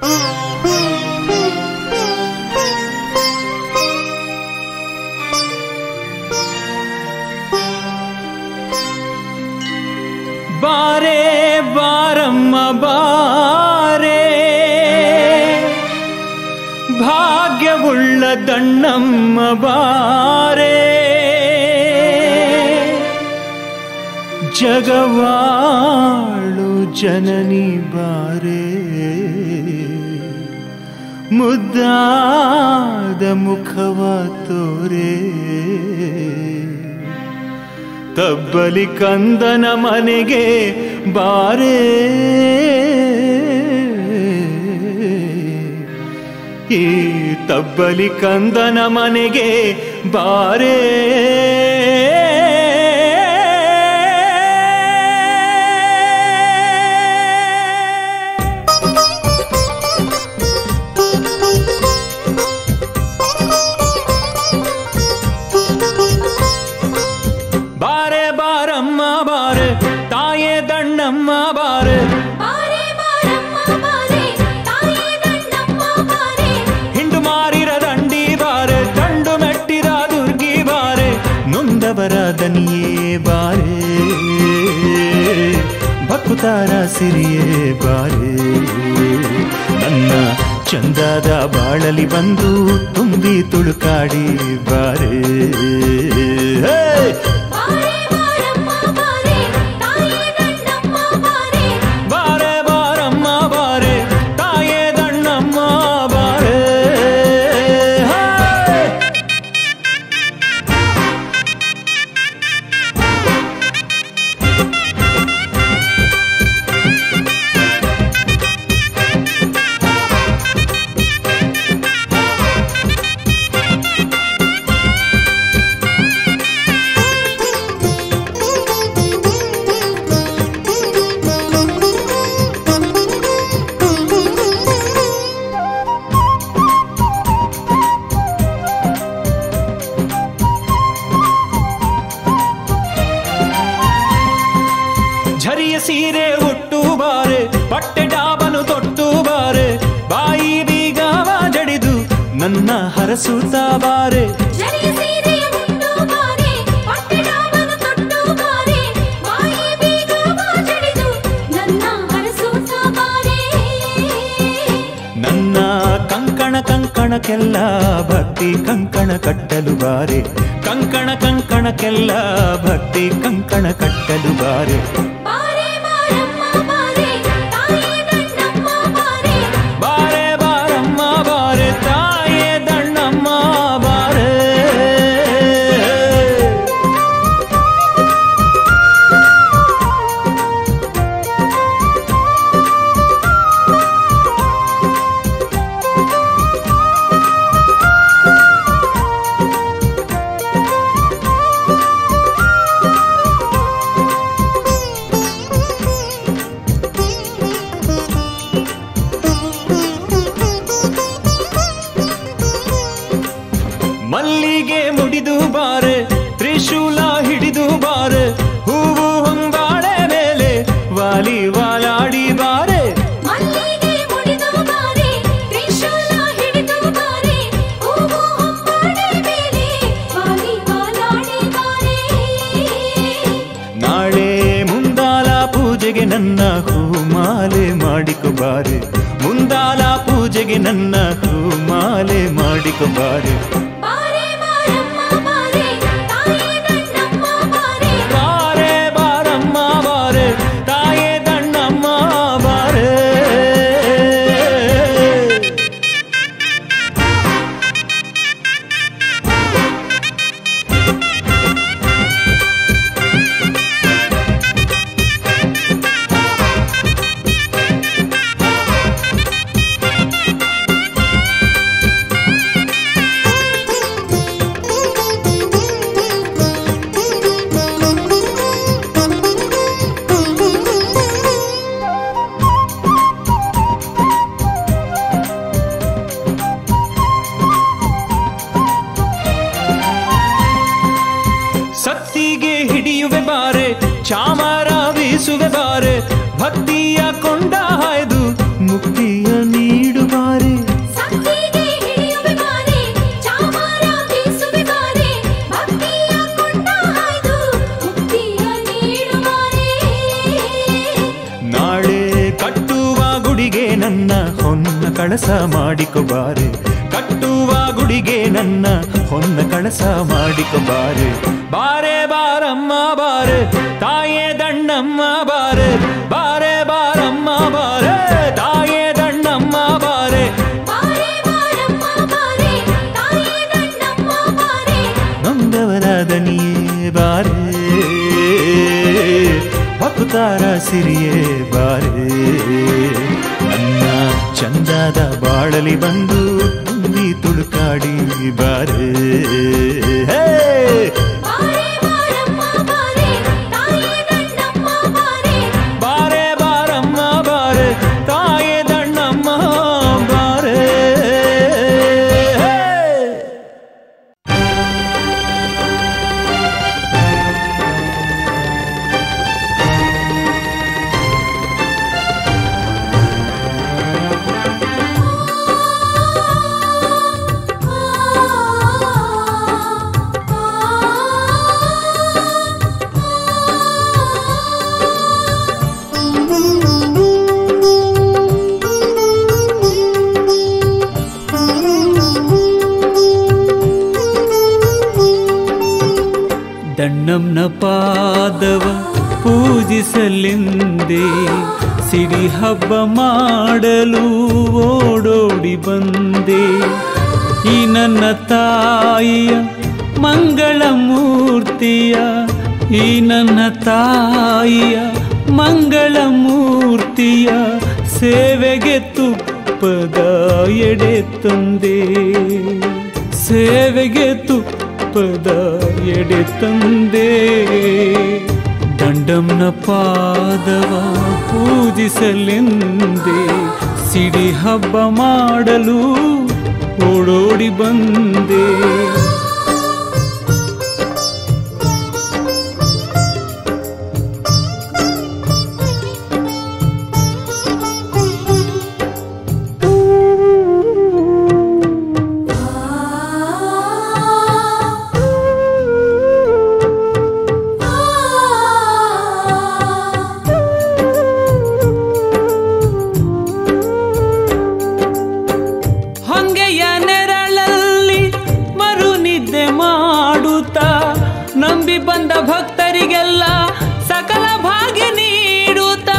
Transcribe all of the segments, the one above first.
ಬಾರೆ ಬಾರಮ್ಮ ಬಾರೆ ಭಾಗ್ಯವುಳ್ಳ ದಣ್ಣಮ್ಮ ಬಾರೆ ಜಗವಾಳು ಜನನಿ ಬಾರೆ ಮುದ್ದಾದ ಮುಖವ ತೋರೆ ತಬ್ಬಲಿ ಕಂದನ ಮನೆಗೆ ಬಾರೆ ಈ ತಬ್ಬಲಿ ಕಂದನ ಮನೆಗೆ ಬಾರೆ ಬಾರೆ ಬಾರಮ್ಮ ಬಾರೆ ತಾಯೇ ದಣ್ಣಮ್ಮ ಬಾರೆ ಬಾರೆ ಬಾರಮ್ಮ ಬಾರೆ ತಾಯಿ ದಣ್ಣಮ್ಮ ಬಾರೆ ಹಿಂಡು ಮಾರಿರ ದಂಡಿ ಬಾರೆ ದಂಡು ಮೆಟ್ಟಿರ ದುರ್ಗಿ ಬಾರೆ ನೊಂದವರ ದನಿಯೇ ಬಾರೆ ಭಕ್ತಾರ ಸಿರಿಯೇ ಬಾರೆ ನನ್ನ ಚಂದದ ಬಾಳಲಿ ಬಂದು ತುಂಬಿ ತುಳುಕಾಡಿ ಬಾರೆ ಹೇ! ಬಾರೆ ಬಾರಮ್ಮ ಬಾರೆ ತಾಯಿ ದಣ್ಣಮ್ಮ ಬಾರೆ ಬಾರೆ ಬಾರಮ್ಮ ಬಾರೆ ತಾಯೇ ದಣ್ಣಮ್ಮ ಬಾರೆ ಹೇ! ಝರಿಯ ಸೀರೆ ಹುಟ್ಟು ಬಾರೆ ಬಟ್ಟೆ ಡಾಬನು ತೊಟ್ಟು ಬಾರೆ ಬಾಯಿ ಬೀಗವ ಜಡಿದು ನನ್ನ ಹರಸುತ್ತ ಬಾರೆ ಜರಿಯ ಸೀರೆಯ ಉಂಟು ಬಾರೆ ಪಟ್ಟೆ ಡಾಬನ ತೊಟ್ಟು ಬಾರೆ ಬಾಯಿ ಬೀಗ ಬಾಜಡಿದು ನನ್ನ ಹರಸೂತ ಬಾರೆ ನನ್ನ ಕಂಕಣ ಕಂಕಣಕ್ಕೆಲ್ಲ ಭಕ್ತಿ ಕಂಕಣ ಕಟ್ಟಲು ಬಾರೆ ಕಂಕಣ ಕಂಕಣಕ್ಕೆಲ್ಲ ಭಕ್ತಿ ಕಂಕಣ ಕಟ್ಟಲು ಬಾರೆ ಬಾರೆ ಬಾರಮ್ಮ ಬಾರೆ ತಾಯಿ ದಣ್ಣಮ್ಮ ಬಾರೆ ಬಾರೆ ಬಾರಮ್ಮ ಬಾರೆ ತಾಯೇ ದಣ್ಣಮ್ಮ ಬಾರೆ ಮಲ್ಲಿಗೆ ಮುಡಿದು ಬಾರೆ ತ್ರಿಶೂಲ ಹಿಡಿದು ಬಾರೆ ಹೂವು ಹೊಂಗಾಳೆ ಮೇಲೆ ವಾಲಿ ವಾಲಾಡಿ ಬಾರೆ ಮಲ್ಲಿಗೆ ಮುಡಿದು ಬಾರೆ ತ್ರಿಶೂಲ ಹಿಡಿದು ಬಾರೆ ಹೂವು ಹೊಂಬಾಳೆ ಮೇಲೆ ವಾಲಿ ವಾಲಾಡಿ ಬಾರೆ ನಾಳೆ ಮುಂದಾಲ ಪೂಜೆಗೆ ನನ್ನ ಹೂಮಾಲೆ ಮಾಡಿಕೊ ಬಾರೆ ಮುಂದಾಲ ಪೂಜೆಗೆ ನನ್ನ ಹೂಮಾಲೆ ಮಾಡಿಕೊ ಬಾರೆ ಬಾರೆ ಬಾರಮ್ಮ ಬಾರೆ ತಾಯಿ ದಣ್ಣಮ್ಮ ಬಾರೆ ಬಾರೆ ಬಾರಮ್ಮ ಬಾರೆ ತಾಯೇ ದಣ್ಣಮ್ಮ ಬಾರೆ ಸತ್ತಿಗೆ ಹಿಡಿಯುವೆ ಬಾರೆ ಚಾಮರ ಬೀಸುವೆ ಬಾರೆ ಭಕ್ತಿಯ ಕೊಂಡ ಹಾಯ್ದು ಮುಕ್ತಿಯ ನೀಡು ನನ್ನ ಹೊನ್ನ ಕಳಸ ಮಾಡಿಕೊಬಾರೆ ಕಟ್ಟುವ ಗುಡಿಗೆ ನನ್ನ ಹೊನ್ನ ಕಳಸ ಮಾಡಿಕೊಬಾರೆ ಬಾರೆ ಬಾರಮ್ಮ ಬಾರೆ ತಾಯೇ ದಣ್ಣಮ್ಮ ಬಾರೆ ಬಾರೆ ಬಾರಮ್ಮ ಬಾರೆ ತಾಯೇ ದಣ್ಣಮ್ಮ ಬಾರೆ ಬಾರೆ ಬಾರಮ್ಮ ಬಾರೆ ತಾಯಿ ದಣ್ಣಮ್ಮ ಬಾರೆ ನೊಂದವರ ದನಿಯೇ ಬಾರೆ ಭಕ್ತಾರ ಸಿರಿಯೇ ಬಾರೆ ನನ್ನ ಚಂದದ ಬಾಳಲಿ ಬಂದು ತುಂಬಿ ತುಳುಕಾಡಿ ಬಾರೆ ಹೇ! ಬಾರೆ ಬಾರಮ್ಮ ಬಾರೆ ತಾಯಿ ದಣ್ಣಮ್ಮ ಬಾರೆ ಬಾರೆ ಬಾರಮ್ಮ ಬಾರೆ ತಾಯೇ ದಣ್ಣಮ್ಮ ಬಾರೆ ಹೇ! ದಣ್ಣಂನ ಪಾದವ ಪೂಜಿಸಲೆಂದೇ ಸಿಡಿ ಹಬ್ಬ ಮಾಡಲು ಓಡೋಡಿ ಬಂದೆ ಈ ನನ್ನ ತಾಯಿಯ ಮಂಗಳ ಮೂರ್ತಿಯ ಈ ನನ್ನ ತಾಯಿಯ ಮಂಗಳ ಮೂರ್ತಿಯ ಸೇವೆಗೆ ತುಪ್ಪದ ಎಡೆ ತಂದೆ ಸೇವೆಗೆ ತುಪ್ಪದ ಎಡೆ ತಂದೆ ದಂಡಂನ ಪಾದವ ಪೂಜಿಸಲೆಂದೇ ಸಿಡಿ ಹಬ್ಬ ಮಾಡಲು ಓಡೋಡಿ ಬಂದೆ ಹೊಂಗೆಯ ನೆರಳಲ್ಲಿ ಮರು ನಿದ್ದೆ ಮಾಡುತ್ತಾ ನಂಬಿ ಬಂದ ಭಕ್ತರಿಗೆಲ್ಲ ಸಕಲ ಭಾಗ್ಯ ನೀಡುತ್ತಾ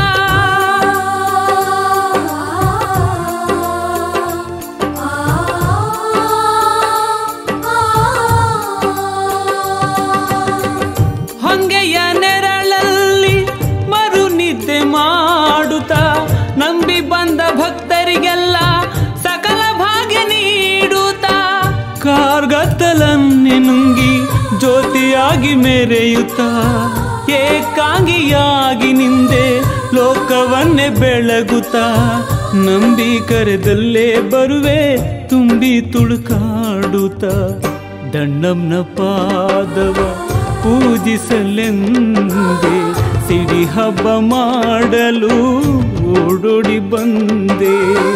ಹೊಂಗೆಯ ನೆರಳಲ್ಲಿ ಮರು ನಿದ್ದೆ ಮಾಡುತ್ತಾ ನಂಬಿ ಬಂದ ಭಕ್ತರಿಗೆಲ್ಲ ಸಕಲ ಭಾಗ್ಯ ನೀಡುತ್ತಾ ಕಾರ್ಗತ್ತಲನ್ನೆ ನುಂಗಿ ಜ್ಯೋತಿಯಾಗಿ ಮೆರೆಯುತ್ತಾ ಏಕಾಂಗಿಯಾಗಿ ನಿಂದೆ ಲೋಕವನ್ನೇ ಬೆಳಗುತ್ತಾ ನಂಬಿ ಕರೆದಲ್ಲೇ ಬರುವೆ ತುಂಬಿ ತುಳುಕಾಡುತ್ತಾ ದಂಡಂನ ಪಾದವ ಪೂಜಿಸಲೆಂದೆ ಸಿಡಿ ಹಬ್ಬ ಮಾಡಲು ಓಡೋಡಿ ಬಂದೆ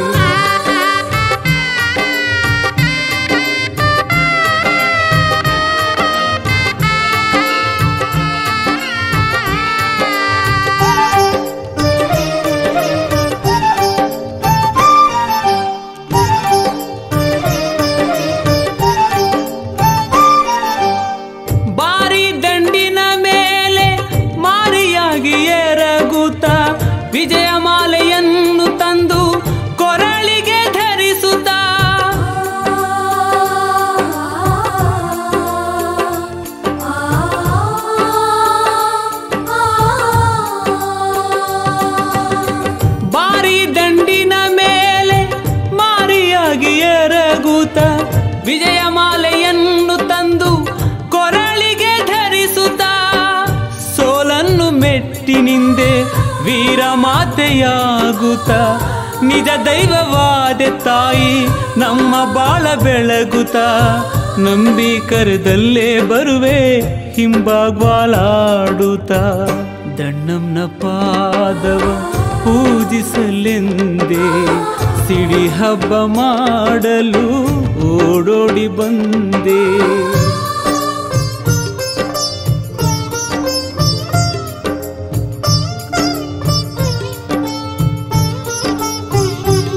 ಬಾರಿ ದಂಡಿನ ಮೇಲೆ ಮಾರಿಯಾಗಿ ಎರಗುತ್ತ ವಿಜಯ ಮಾಲೆಯನ್ನು ತಂದು ಕೊರಳಿಗೆ ಧರಿಸುತ್ತ ಬಾರಿ ದಂಡಿನ ಮೇಲೆ ಮಾರಿಯಾಗಿ ಎರಗುತ್ತ ವಿಜಯ ಮಾಲೆಯನ್ನು ತಂದು ಕೊರಳಿಗೆ ಧರಿಸುತ್ತ ಸೋಲನ್ನು ಮೆಟ್ಟಿನಿಂದೆ ವೀರ ಮಾತೆಯಾಗುತ್ತ ನಿಜ ದೈವವಾದೆ ತಾಯಿ ನಮ್ಮ ಬಾಳ ಬೆಳಗುತ್ತ ನಂಬಿ ಕರೆದಲ್ಲೇ ಬರುವೆ ಹಿಂಬಾಗ್ವಾಲಾಡುತ್ತ ದಣ್ಣಂನ ಪಾದವ ಪೂಜಿಸಲೆಂದೇ ಸಿಡಿ ಹಬ್ಬ ಮಾಡಲು ಓಡೋಡಿ ಬಂದೆ ಆ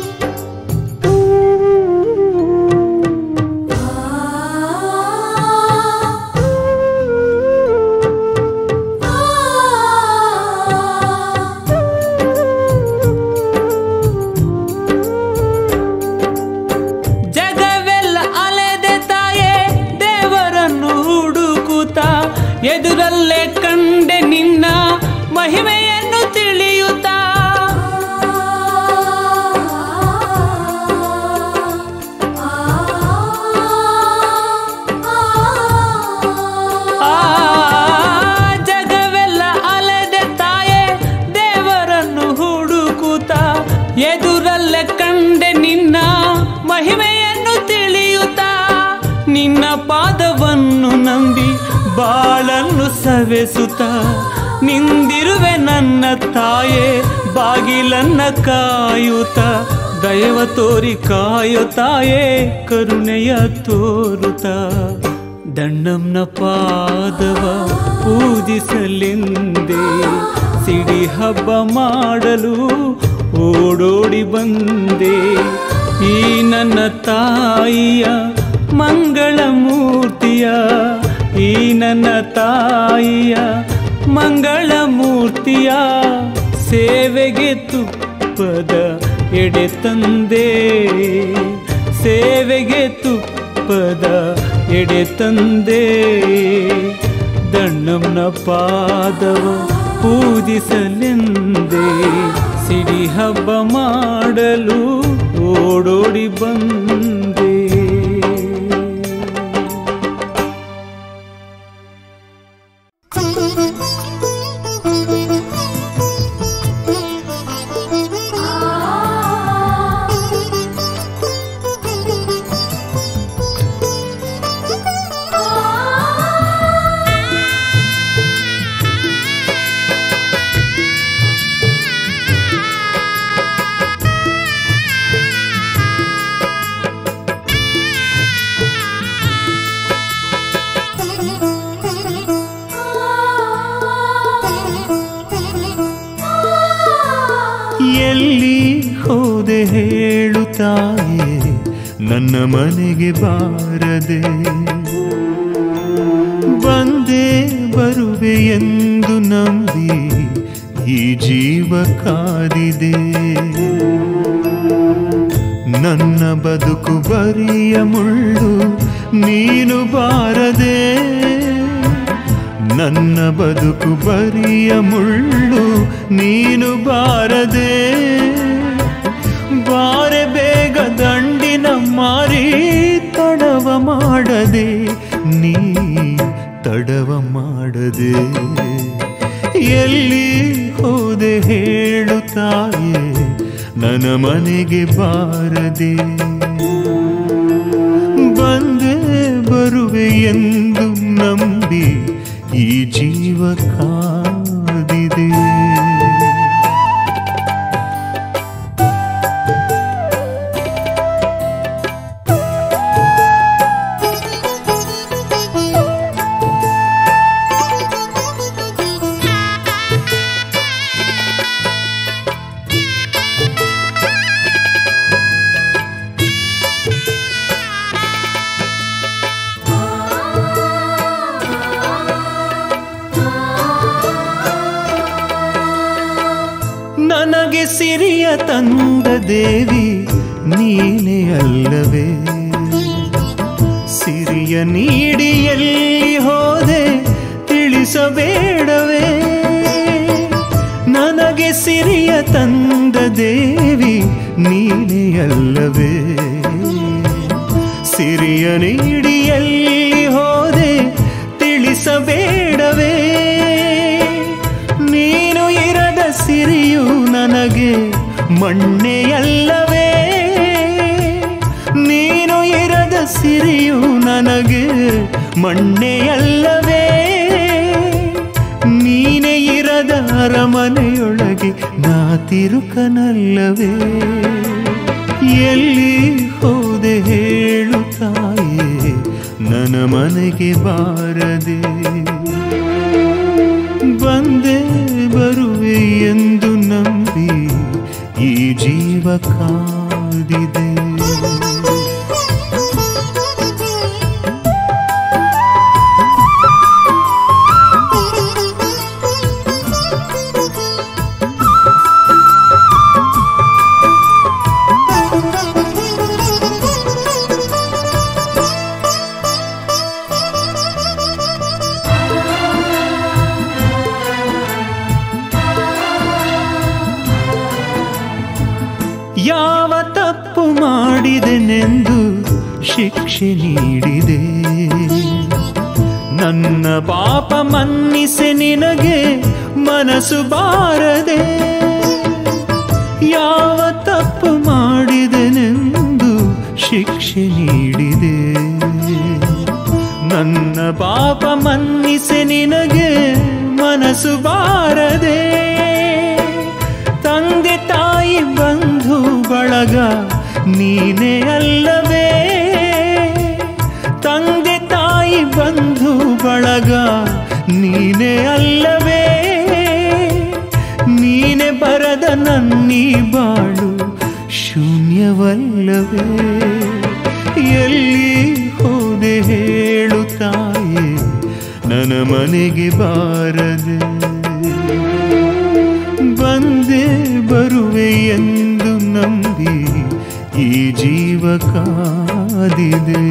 ಎದುರಲ್ಲೇ ಕಂಡೆ ನಿನ್ನ ಮಹಿಮೆಯನ್ನು ತಿಳಿಯುತ್ತಾ ನಿನ್ನ ಪಾದವನ್ನು ನಂಬಿ ಬಾಳನ್ನು ಸವೆಸುತ್ತ ನಿಂದಿರುವೆ ನನ್ನ ತಾಯೇ ಬಾಗಿಲನ್ನ ಕಾಯುತ್ತ ದಯವ ತೋರಿ ಕಾಯೋ ತಾಯೇ ಕರುಣೆಯ ತೋರುತ್ತ ದಂಡಂನ ಪಾದವ ಪೂಜಿಸಲೆಂದೇ ಸಿಡಿ ಹಬ್ಬ ಮಾಡಲು ಓಡೋಡಿ ಬಂದೆ ಈ ನನ್ನ ತಾಯಿಯ ಮಂಗಳ ಮೂರ್ತಿಯ ಈ ನನ್ನ ತಾಯಿಯ ಮಂಗಳ ಮೂರ್ತಿಯ ಸೇವೆಗೆ ತುಪ್ಪದ ಎಡೆ ತಂದೆ ಸೇವೆಗೆ ತುಪ್ಪದ ಎಡೆ ತಂದೆ ದಣ್ಣಂನ ಪಾದವ ಪೂಜಿಸಲೆಂದೇ ಸಿಡಿ ಹಬ್ಬ ಮಾಡಲು ಓಡೋಡಿ ಬಂದೆ ಎಲ್ಲಿ ಹೋದೆ ಹೇಳುತ್ತಾಯೇ ನನ್ನ ಮನೆಗೆ ಬಾರದೆ ಬಂದೇ ಬರುವೆ ಎಂದು ನಂಬಿ ಈ ಜೀವ ಕಾದಿದೆ ನನ್ನ ಬದುಕು ಬರಿಯ ಮುಳ್ಳು ನೀನು ಬಾರದೆ ನನ್ನ ಬದುಕು ಬರಿಯ ಮುಳ್ಳು ನೀನು ಬಾರದೆ ಬಾರೆ ಬೇಗ ದಂಡಿನ ಮಾರಿ ತಡವ ಮಾಡದೆ ನೀ ತಡವ ಮಾಡದೆ ಎಲ್ಲಿ ಹೋದೆ ಹೇಳುತ್ತಾಯೇ ನನ್ನ ಮನೆಗೆ ಬಾರದೆ ಬಂದೆ ಬರುವೆ ಎಂದು ನಂಬಿ ಈ ಜೀವ ಕಾದಿದೆ ನನಗೆ ಸಿರಿಯ ತಂದ ದೇವಿ ನೀನೇ ಅಲ್ಲವೇ ಸಿರಿಯ ನೀಡಿ ಎಲ್ಲಿ ಹೋದೆ ತಿಳಿಸಬೇಡವೇ ನನಗೆ ಸಿರಿಯ ತಂದ ದೇವಿ ನೀನೇ ಅಲ್ಲವೇ ಸಿರಿಯ ನೀಡಿ ಎಲ್ಲಿ ಹೋದೆ ತಿಳಿಸಬೇಡವೇ ನೀನು ಇರದ ಸಿರಿಯು ನನಗೆ ಮಣ್ಣೆಯಲ್ಲವೇ ನೀನು ಇರದ ಸಿರಿಯು ನನಗೆ ಮಣ್ಣೆಯಲ್ಲವೇ ನೀನೇ ಇರದ ಅರಮನೆಯೊಳಗೆ ನಾ ತಿರುಕನಲ್ಲವೇ ಎಲ್ಲಿ ಹೋದೆ ಹೇಳುತ್ತಾಯೇ ನನ್ನ ಮನೆಗೆ ಬಾರದೆ ಬಂದೆ ಬರುವೆ ಎಂದು ನಂಬಿ ಈ ಜೀವ ಕಾದಿದೆ ಯಾವ ತಪ್ಪು ಮಾಡಿದೆನೆಂದು ಶಿಕ್ಷೆ ನೀಡಿದೆ ನನ್ನ ಪಾಪ ಮನ್ನಿಸೆ ನಿನಗೆ ಮನಸ್ಸು ಬಾರದೆ ಯಾವ ತಪ್ಪು ಮಾಡಿದೆನೆಂದು ಶಿಕ್ಷೆ ನೀಡಿದೆ ನನ್ನ ಪಾಪ ಮನ್ನಿಸೆ ನಿನಗೆ ಮನಸ್ಸು ಬಾರದೆ ತಂದೆ ತಾಯಿ ಬಂಧು ಬಳಗ ನೀನೇ ಅಲ್ಲವೇ ತಂದೆ ತಾಯಿ ಬಂಧು ಬಳಗ ನೀನೇ ಅಲ್ಲವೇ ನೀನೆ ಬರದ ನನ್ನೀ ಬಾಳು ಶೂನ್ಯವಲ್ಲವೇ ಎಲ್ಲಿ ಹೋದೆ ಹೇಳು ತಾಯೇ ನನ್ನ ಮನೆಗೆ ಬಾರದೆ ಬಂದೇ ಬರುವೆ ಎಂದು ನಂಬಿ ಈ ಜೀವ ಕಾದಿದೆ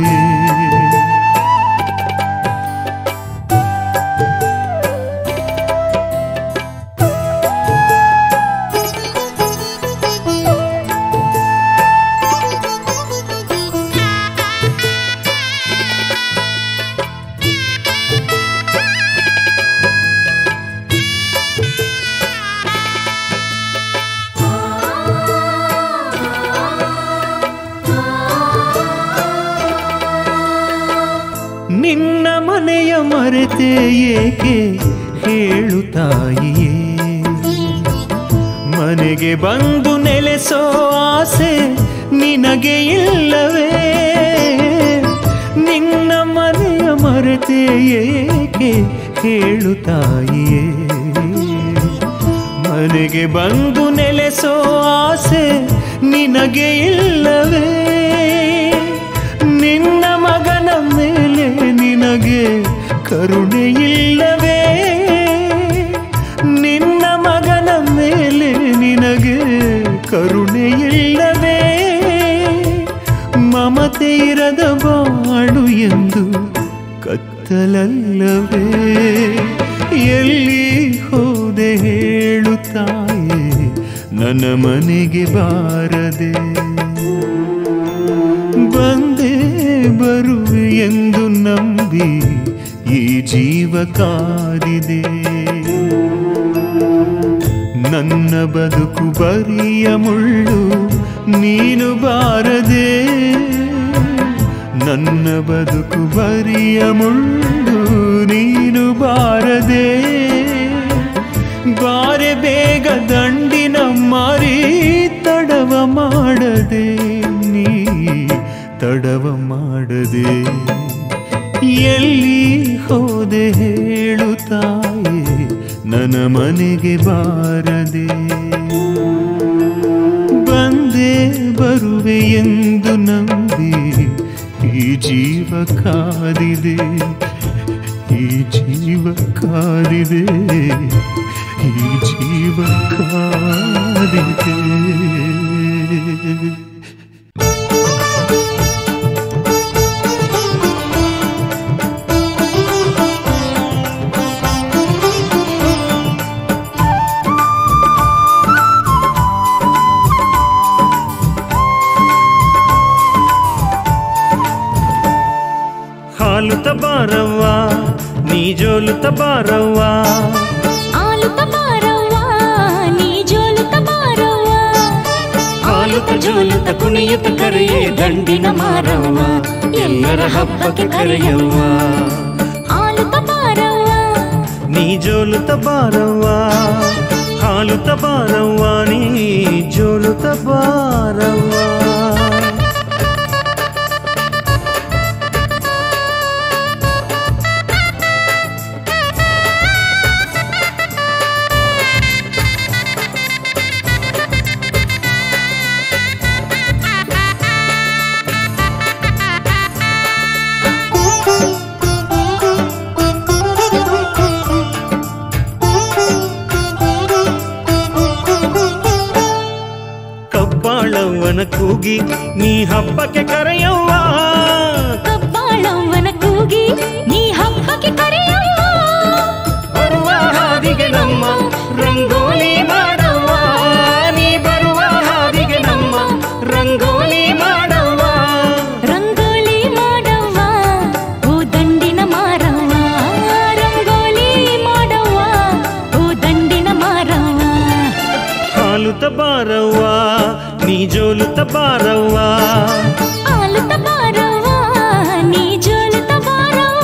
ನಿನ್ನ ಮನೆಯ ಮರೆತೆ ಏಕೆ ಹೇಳು ತಾಯಿಯೇ ಮನೆಗೆ ಬಂದು ನೆಲೆಸೋ ಆಸೆ ನಿನಗೆ ಇಲ್ಲವೇ ನಿನ್ನ ಮನೆಯ ಮರೆತೆ ಏಕೆ ಹೇಳು ತಾಯಿಯೇ ಮನೆಗೆ ಬಂದು ನೆಲೆಸೋ ಆಸೆ ನಿನಗೆ ಇಲ್ಲವೇ ನಿನ್ನ ಮಗನ ಮೇಲೆ ನಿನಗೆ ಕರುಣೆ ಇಲ್ಲವೇ ನಿನ್ನ ಮಗನ ಮೇಲೆ ನಿನಗೆ ಕರುಣೆ ಇಲ್ಲವೇ ಮಮತೆ ಇರದ ಬಾಳು ಎಂದು ಕತ್ತಲಲ್ಲವೇ ಎಲ್ಲಿ ಹೋದೆ ಹೇಳು ತಾಯೇ ನನ್ನ ಮನೆಗೆ ಬಾರದೆ ಬಂದೇ ಬರುವೆ ಎಂದು ನಂಬಿ ಈ ಜೀವ ಕಾದಿದೆ ನನ್ನ ಬದುಕು ಬರಿಯ ಮುಳ್ಳು ನೀನು ಬಾರದೆ ನನ್ನ ಬದುಕು ಬರಿಯ ಮುಳ್ಳು ನೀನು ಬಾರದೆ ಬಾರೆ ಬೇಗ ದಂಡಿನ ಮಾರಿ ತಡವ ಮಾಡದೆ ನೀ ತಡವ ಮಾಡದೆ ಎಲ್ಲಿ ಹೋದೆ ಹೇಳು ತಾಯೇ ನನ್ನ ಮನೆಗೆ ಬಾರದೆ ಬಂದೇ ಬರುವೆ ಎಂದು ನಂಬಿ ಈ ಜೀವ ಕಾದಿದೆ ಈ ಜೀವ ಕಾದಿದೆ ಈ ಜೀವ ಕಾದಿದೆ ಹಾಲುತ ಬಾರವ್ವ ನೀ ಜೋಲುತ ಬಾರವ್ವ ಆಲುತ ಬಾರವ್ವ ನೀ ಜೋಲುತ ಬಾರವ್ವ ಹಾಲುತ ಜೋಲುತ ಕುಣಿಯುತ್ತ ಕರೆಯೇ ದಂಡಿನ ಮಾರವ್ವ ಎಲ್ಲರ ಹಬ್ಬಕ್ಕೆ ಕರೆಯವ್ವ ಆಲುತ ಬಾರವ್ವ ನೀ ಜೋಲುತ ಬಾರವ್ವ ಹಾಲುತ ಬಾರವ್ವ ನೀ ಜೋಲುತ ಬಾರವ್ವ ಕಬ್ಬಾಳವ್ವನ ಕೂಗಿ ನೀ ಹಬ್ಬಕ್ಕೆ ಕರೆಯವ್ವ ಕಬ್ಬಾಳವ್ವನ ಕೂಗಿ ನೀ ಹಬ್ಬಕ್ಕೆ ಕರೆಯವ್ವ ಬರುವ ಹಾದಿಗೆ ನಮ್ಮ ರಂಗೋಲಿ ಮಾಡವ್ವ ನೀ ಬರುವ ಹಾದಿಗೆ ನಮ್ಮ ರಂಗೋಲಿ ಮಾಡವ್ವ ರಂಗೋಲಿ ಮಾಡವ್ವ ಓ ದಂಡಿನ ಮಾರವ್ವ ರಂಗೋಲಿ ಮಾಡವ್ವ ಓ ದಂಡಿನ ಮಾರವ್ವ ಹಾಲುತ ಬಾರವ್ವ ಜೋಲುತ್ತ ಬಾರವ್ವ ಆಲುತ್ತ ಬಾರವ್ವ ನೀ ಜೋಲುತ್ತ ಬಾರವ್ವ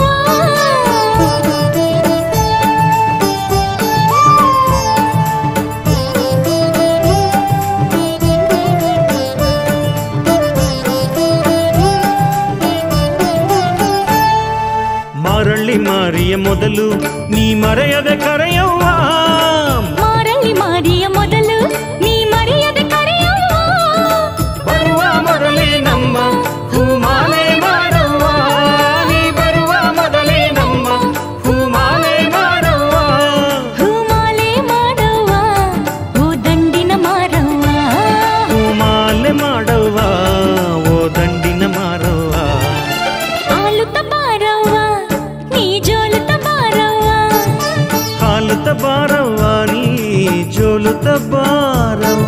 ಮಾರಳ್ಳಿ ಮಾರಿಯ ಮೊದಲು ನೀ ಮರೆಯದೆ ಕರೆಯವ್ವ ಮಾರಳ್ಳಿ ಮಾರಿಯ ಮೊದಲು ನೀ ಮರೆಯದೆ ಕರೆಯವ್ವ ಬರುವ ಮೊದಲೇ ನಮ್ಮ ಹೂಮಾಲೆ ಮಾಡವ್ವ ನೀ ಬರುವ ಮೊದಲೇ ನಮ್ಮ ಹೂಮಾಲೆ ಮಾಡವ್ವ ಹೂಮಾಲೆ ಮಾಡವ್ವ ಹೂ ದಂಡಿನ ಮಾರವ್ವ ಹೂಮಾಲೆ ಮಾಡವ್ವ ಓ ದಂಡಿನ ಮಾರವ್ವ ಆಲುತ್ತ ಬಾರವ್ವ ನೀ ಜೋಲುತ್ತ ಬಾರವ್ವ ಹಾಲುತ್ತ ಬಾರವ್ವ ನೀ ಜೋಲುತ್ತ ಬಾರವ್ವ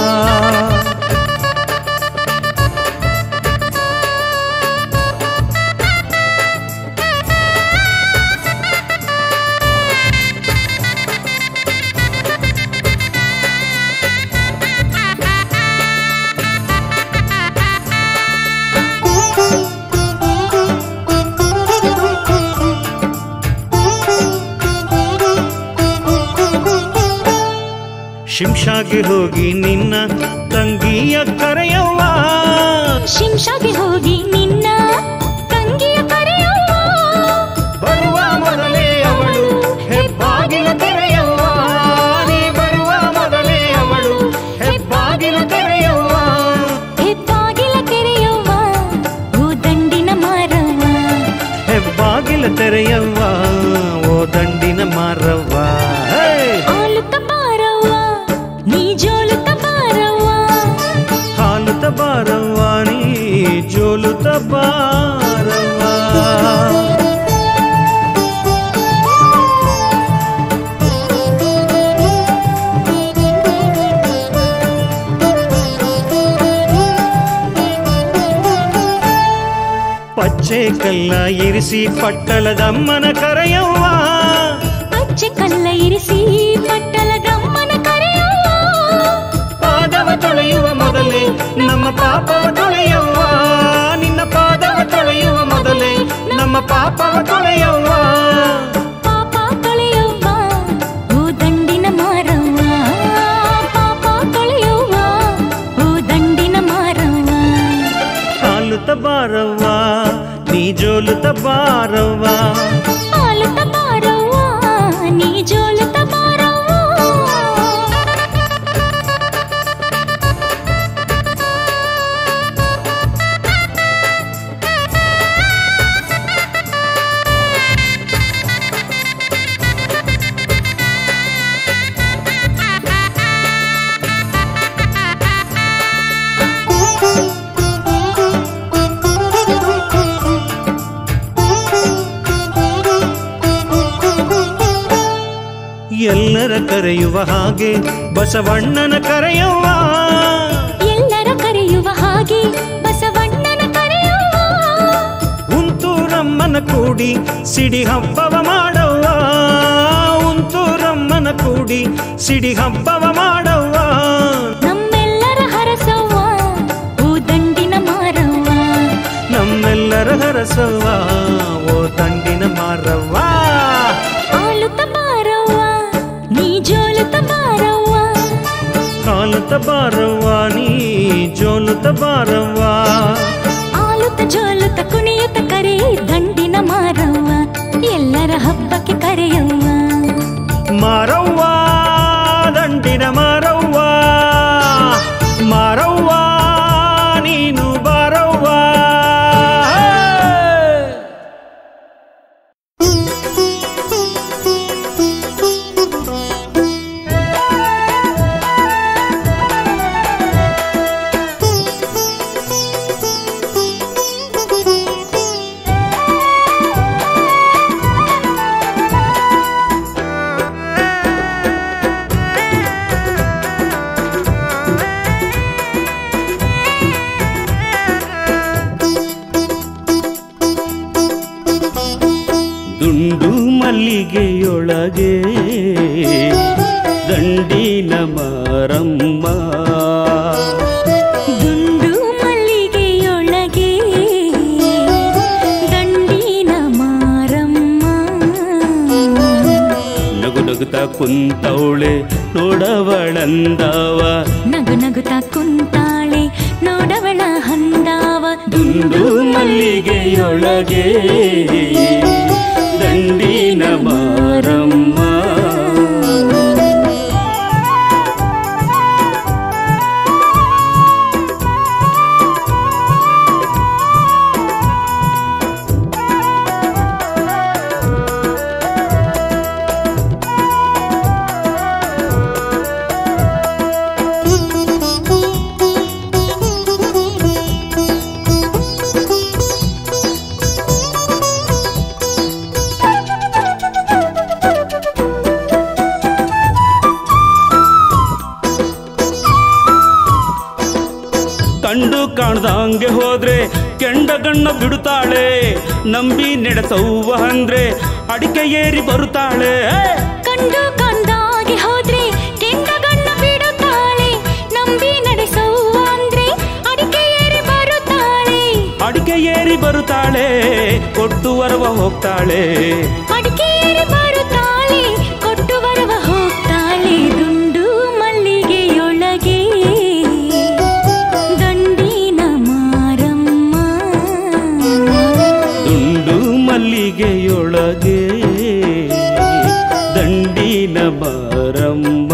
ಶಿಂಷಾಗೆ ಹೋಗಿ ನಿನ್ನ ತಂಗಿಯ ಕರೆಯವ್ವ ಶಿಂಷಾಗೆ ಹೋಗಿ ನಿನ್ನ ತಂಗಿಯ ಕರೆಯವ್ವ ಬರುವ ಮೊದಲೇ ಅವಳು ಹೆಬ್ಬಾಗಿಲು ತೆರೆಯವ್ವ ನೀ ಬರುವ ಮೊದಲೇ ಅವಳು ಹೆಬ್ಬಾಗಿಲು ತೆರೆಯವ್ವ ಹೆಬ್ಬಾಗಿಲ ತೆರೆಯವ್ವ ಹೂ ದಂಡಿನ ಮಾರವ್ವ ಹೆಬ್ಬಾಗಿಲು ತೆರೆಯವ್ವ ಓ ದಂಡಿನ ಮಾರವ್ವ ಹೇ! ಆಲುತ್ತ ಬಾರವ್ವ ನೀ ಜೋಲುತ್ತ ಬಾರವ್ವ ಹಾಲುತ್ತ ಬಾರವ್ವ ನೀ ಜೋಲುತ್ತ ಬಾರವ್ವ ಪಚ್ಚೆ ಕಲ್ಲ ಇರಿಸಿ ಪಟ್ಟಳದಮ್ಮನ ಕರೆಯವ್ವ ಪಚ್ಚೆ ಕಲ್ಲ ಇರಿಸಿ ಪಟ್ಟಲದಮ್ಮನ ಕರೆಯವ್ವ ಪಾದವ ತೊಳೆಯುವ ಮೊದಲೇ ನಮ್ಮ ಪಾಪವ ತೊಳೆಯವ್ವ ನಿನ್ನ ಪಾದವ ತೊಳೆಯುವ ಮೊದಲೇ ನಮ್ಮ ಪಾಪವ ತೊಳೆಯವ್ವ ಪಾಪ ತೊಳೆಯವ್ವ ಹೂ ದಂಡಿನ ಮಾರವ್ವ ಪಾಪ ತೊಳೆಯವ್ವ ಹೂ ದಂಡಿನ ಮಾರವ್ವ ಹಾಲುತ್ತ ಬಾರವ್ವ ನೀ ಜೋಲುತ್ತ ಬಾರವ್ವ ಆಲುತ್ತ ಬಾರವ್ವ ನೀ ಜೋಲುತ್ತ ಬಾರವ್ವ ಎಲ್ಲರ ಕರೆಯುವ ಹಾಗೆ ಬಸವಣ್ಣನ ಕರೆಯವ್ವ ಎಲ್ಲರ ಕರೆಯುವ ಹಾಗೆ ಬಸವಣ್ಣನ ಕರೆಯವ್ವ ಉಂತೂರಮ್ಮನ ಕೂಡಿ ಸಿಡಿ ಹಬ್ಬವ ಮಾಡವ್ವ ಉಂತೂರಮ್ಮನ ಕೂಡಿ ಸಿಡಿ ಹಬ್ಬವ ಮಾಡವ್ವ ನಮ್ಮೆಲ್ಲರ ಹರಸವ್ವ ಹೂ ದಂಡಿನ ಮಾರವ್ವ ನಮ್ಮೆಲ್ಲರ ಹರಸವ್ವ ಓ ತಂಡಿನ ಮಾರವ್ವ ಆಲುತ್ತ ಬಾರವ್ವ ನೀ ಜೋಲುತ್ತ ಬಾರವ್ವ ಕಾಲುತ್ತ ಬಾರವ್ವ ನೀ ಜೋಲುತ್ತ ಬಾರವ್ವ ಆಲುತ್ತ ಜೋಲುತ್ತ ಕುಣಿಯುತ್ತ ಕರೆ ದಂಡಿನ ಮಾರವ್ವ ಎಲ್ಲರ ಹಬ್ಬಕ್ಕೆ ಕರೆಯವ್ವ ಮಾರವ್ವ ದಂಡಿನ ಮಾರವ್ವ ಮಾರವ್ವ ನೀನು ಬಾರವ್ವ ದುಂಡು ಮಲ್ಲಿಗೆಯೊಳಗೆ ದಂಡಿನ ಮಾರಮ್ಮ ಕುಂತವಳೆ ನೋಡವಳಂದವ ನಗು ನಗುತ್ತಾ ಕುಂತಾಳೆ ನೋಡವಳ ಹಂದಾವ ದುಂಡು ಮಲ್ಲಿಗೆಯೊಳಗೆ ದಂಡಿನ ಮಾರಮ್ಮ ಕಂಡು ಕಾಣ್ದಂಗೆ ಹೋದ್ರೆ ಕೆಂಡಗಣ್ಣ ಬಿಡುತ್ತಾಳೆ ನಂಬಿ ನಡೆಸವ್ವ ಅಂದ್ರೆ ಅಡಿಕೆ ಏರಿ ಬರುತ್ತಾಳೆ ಕಂಡು ಕಂದಾಗೆ ಹೋದ್ರೆ ಕೆಂಡಗಣ್ಣ ಬಿಡುತ್ತಾಳೆ ನಂಬಿ ನಡೆಸವ್ವ ಅಂದ್ರೆ ಅಡಿಕೆ ಏರಿ ಬರುತ್ತಾಳೆ ಅಡಿಕೆ ಏರಿ ಬರುತ್ತಾಳೆ ಕೊಟ್ಟು ವರವ ಹೋಗ್ತಾಳೆ ಅಡಿಕೆ ಏರಿ ಬರುತ್ತಾಳೆ ಕೊಟ್ಟು ಬರುವ ಹೋಗ್ತಾಳೆ ದುಂಡು ಮಲ್ಲಿಗೆಯೊಳಗೆ ದಂಡಿನ ಮಾರಮ್ಮ ದುಂಡು ಮಲ್ಲಿಗೆಯೊಳಗೆ ದಂಡಿನ ಬಾರಮ್ಮ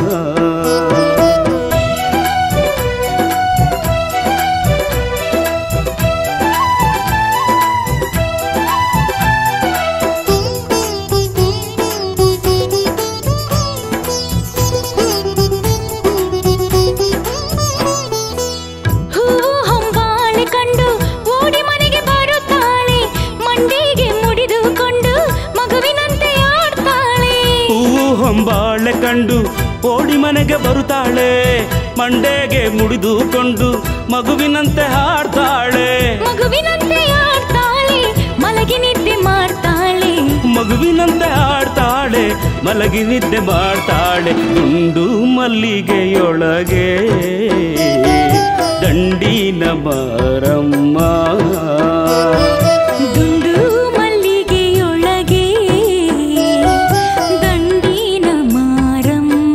ಹೂವು ಹೊಂಬಾಳೆ ಕಂಡು ಓಡಿ ಮನೆಗೆ ಬರುತ್ತಾಳೆ ಮಂಡಿಗೆ ಮುಡಿದುಕೊಂಡು ಮಗುವಿನಂತೆ ಆಡ್ತಾಳೆ ಹೂವು ಹೊಂಬಾಳೆ ಕಂಡು ಓಡಿ ಮನೆಗೆ ಬರುತ್ತಾಳೆ ಮಂಡೆಗೆ ಮುಡಿದುಕೊಂಡು ಮಗುವಿನಂತೆ ಹಾಡ್ತಾಳೆ ಮಗುವಿನಂತೆ ಆಡ್ತಾಳೆ ಮಲಗಿ ನಿದ್ದೆ ಮಾಡ್ತಾಳೆ ಮಗುವಿನಂತೆ ಹಾಡ್ತಾಳೆ ಮಲಗಿ ನಿದ್ದೆ ಮಾಡ್ತಾಳೆ ದುಂಡು ಮಲ್ಲಿಗೆಯೊಳಗೆ ದಂಡಿನ ಬಾರಮ್ಮ ದುಂಡು ಮಲ್ಲಿಗೆಯೊಳಗೆ ದಂಡಿನ ಮಾರಮ್ಮ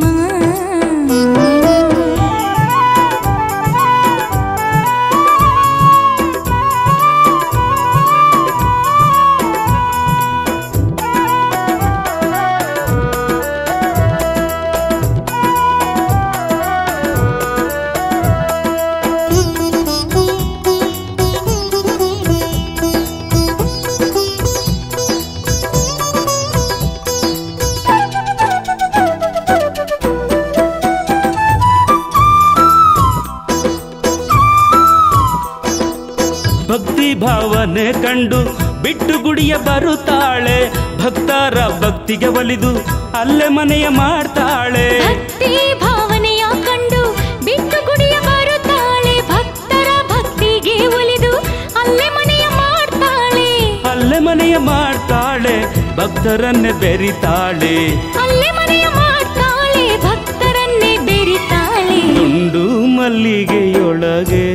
ಭಕ್ತಿ ಭಾವನೆ ಕಂಡು ಬಿಟ್ಟು ಗುಡಿಯ ಬರುತ್ತಾಳೆ ಭಕ್ತರ ಭಕ್ತಿಗೆ ಒಲಿದು ಅಲ್ಲೇ ಮನೆಯ ಮಾಡ್ತಾಳೆ ಭಕ್ತಿ ಭಾವನೆಯ ಕಂಡು ಬಿಟ್ಟು ಗುಡಿಯ ಬರುತ್ತಾಳೆ ಭಕ್ತರ ಭಕ್ತಿಗೆ ಒಲಿದು ಅಲ್ಲೇ ಮನೆಯ ಮಾಡ್ತಾಳೆ ಅಲ್ಲೇ ಮನೆಯ ಮಾಡ್ತಾಳೆ ಭಕ್ತರನ್ನೇ ಬೆರಿತಾಳೆ ಅಲ್ಲೇ ಮನೆಯ ಮಾಡ್ತಾಳೆ ಭಕ್ತರನ್ನೇ ಬೆರಿತಾಳೆ ದುಂಡು ಮಲ್ಲಿಗೆಯೊಳಗೆ